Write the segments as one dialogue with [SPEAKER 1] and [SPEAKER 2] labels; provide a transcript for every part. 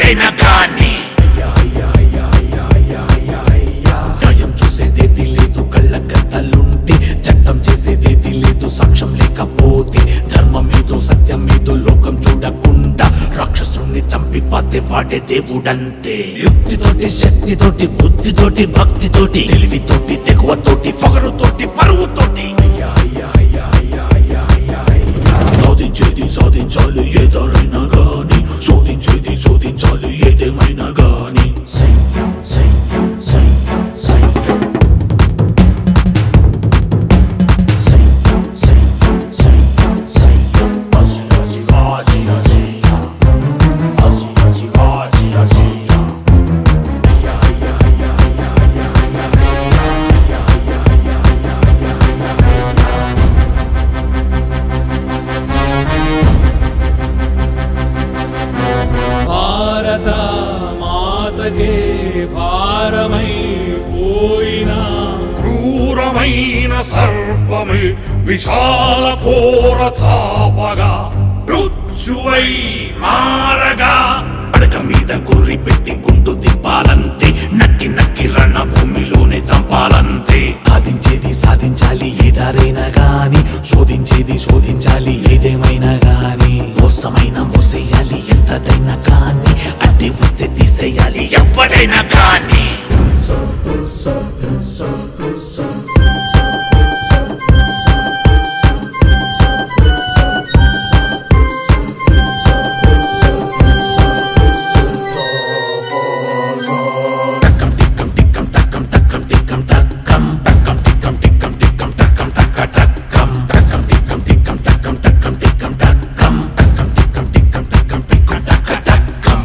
[SPEAKER 1] ఎవడైనా కానీ న్యాయం చూసేదేది లేదు కళ్ళ గద్దలుంటే చట్టం చేసేదేది లేదు సాక్ష్యం లేకపోతే ధర్మం ఏదో సత్యం ఏదో లోకం చూడకుండా రాక్షసుణ్ణి చంపి పాతే వాడే దేవుడంతే యుక్తితోటి శక్తితోటి బుద్ధితోటి భక్తితోటి తెలివితోటి తెగువతోటి పొగరుతోటి పరువుతోటి సాధించేది సాధించాలి ఏదారైనా గాని శోధించేది శోధించాలి ఏదేమైనా గాని సయ్యం సయ్యం సయ్యం సయ్యం సయ్యం సయ్యం సయ్యం సయ్యం అజి అజి హాజి అజియా అజి అజి హాజి అజియా
[SPEAKER 2] భారత మాతకే భారమై పోయినా
[SPEAKER 3] క్రూరమైన సర్పమే విశాల కోర చాపగా మృత్యువై మారగా
[SPEAKER 1] పడక మీద గురి పెట్టి గుండు దింపాలంతే నక్కి నక్కి రన్న భూమిలోనే చంపాలంతే సాధించేది సాధించాలి ఏదారైనా గాని శోధించేది శోధించాలి ఏదేమైనా గాని మోసమైన మోసేయాలి ఎంతదైనా కానీ అడ్డి వస్తే తీసేయాలి ఎవడైనా కానీ టక్కం టిక్కం టిక్కం టక్కం టక్కం టిక్కం టక్కం టక్కం టిక్కం టిక్కం టిక్కం టక్కం టక్క టక్కం టక్కం టిక్కం టిక్కం టక్కం టక్కం టిక్కం టక్కం టక్కం టిక్కం టిక్కం టక్కం టిక్కం టక్క టక్కం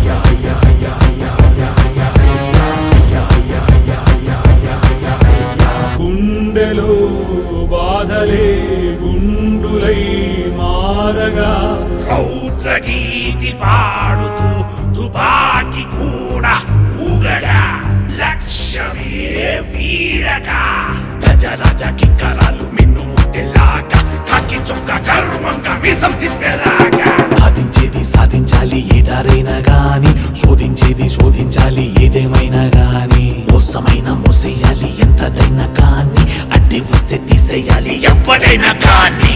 [SPEAKER 2] గుండెలో బాధలే గుండులై మారగా
[SPEAKER 1] రౌద్రగీతి పాడుతూ తుపాకి కూడా ఊగగా లక్ష్యమే వీడగా గజరాజ కిక్కరాలు మిన్ను ముట్టెలాగా కాకి చొక్క గర్వంగా మిసం తిప్పేలాగా సాధించేది సాధించాలి ఏదారైనా గాని శోధించేది శోధించాలి ఏదేమైనా గాని మోసమైన మోసేయాలి ఎంతదైనా కానీ అడ్డి వస్తే తీసేయాలి ఎవడైనా కానీ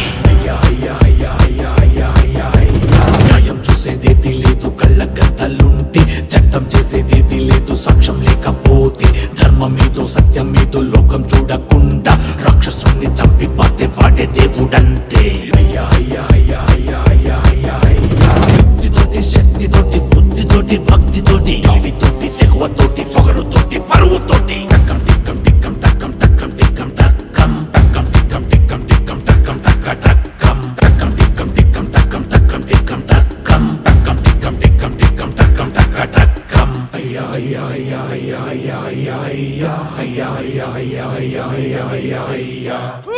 [SPEAKER 1] న్యాయం చూసేదేది లేదు కళ్ళ గద్దలుంటే చట్టం చేసేదేది లేదు సాక్ష్యం లేకపోతే ధర్మం ఏదో సత్యం ఏదో లోకం చూడకుండా రాక్షసుణ్ణి చంపి పాతే వాడే దేవుడంతే యుక్తితోటి శక్తితోటి బుద్ధితోటి భక్తితోటి తెలివితోటి సెగవతోటి పొగరుతోటి పరువుతోటి టక్కం టిక్కం టిక్కం టక్కం టక్కం టిక్కం టక్కం టక్కం టిక్కం టిక్కం టిక్కం టక్కం టక్క టక్కం టక్కం టిక్కం టిక్కం టక్కం టక్కం టిక్కం టక్కం టక్కం టిక్కం టిక్కం టిక్కం టక్కం టక్క టక్కం అయ్యా అయ్యా అయ్యా అయ్యా అయ్యా అయ్యా అయ్యా అయ్యా అయ్యా అయ్యా అయ్యా అయ్యా అయ్యా అయ్యా